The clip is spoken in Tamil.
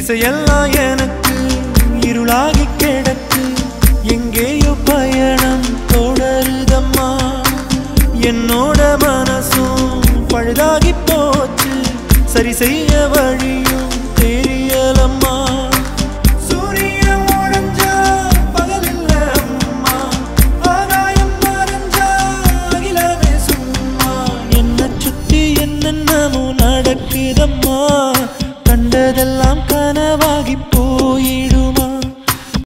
திசையெல்லாம் எனக்கு இருளாகி கிடக்கு எங்கேயோ பயணம் தொடருதம்மா என்னோட மனசும் பழுதாகி போச்சு சரி செய்ய வழியும் தெரியலம்மா சூரியன் உடைஞ்சா பகலில்ல அம்மா ஆகாயம் மறைஞ்சா அகிலமே சும்மா என்ன சுத்தி என்னென்னமோ நடக்குதம்மா கண்டதெல்லாம் கனவாகி போ